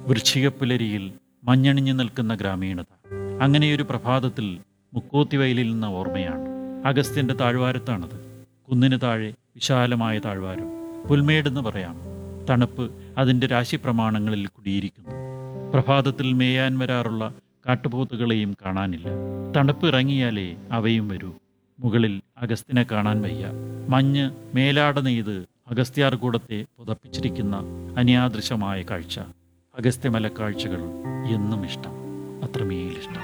വൃശ്ചികപ്പുലരിയിൽ മഞ്ഞണിഞ്ഞു നിൽക്കുന്ന ഗ്രാമീണത അങ്ങനെയൊരു പ്രഭാതത്തിൽ മുക്കോത്തിവയലിൽ നിന്ന ഓർമ്മയാണ് അഗസ്ത്യന്റെ താഴ്വാരത്താണത് കുന്നിന് താഴെ വിശാലമായ താഴ്വാരം പുൽമേടെന്ന് പറയാം തണുപ്പ് അതിൻ്റെ രാശിപ്രമാണങ്ങളിൽ കുടിയിരിക്കുന്നു പ്രഭാതത്തിൽ മേയാൻ വരാറുള്ള കാട്ടുപോത്തുകളെയും കാണാനില്ല തണുപ്പ് ഇറങ്ങിയാലേ അവയും വരൂ മുകളിൽ അഗസ്ത്യനെ കാണാൻ വയ്യ മഞ്ഞ് മേലാട നെയ്ത് അഗസ്ത്യാർകൂടത്തെ പുതപ്പിച്ചിരിക്കുന്ന അന്യാദൃശമായ കാഴ്ച അഗസ്ത്യമല കാഴ്ചകൾ എന്നും ഇഷ്ടം അത്രമേൽ ഇഷ്ടം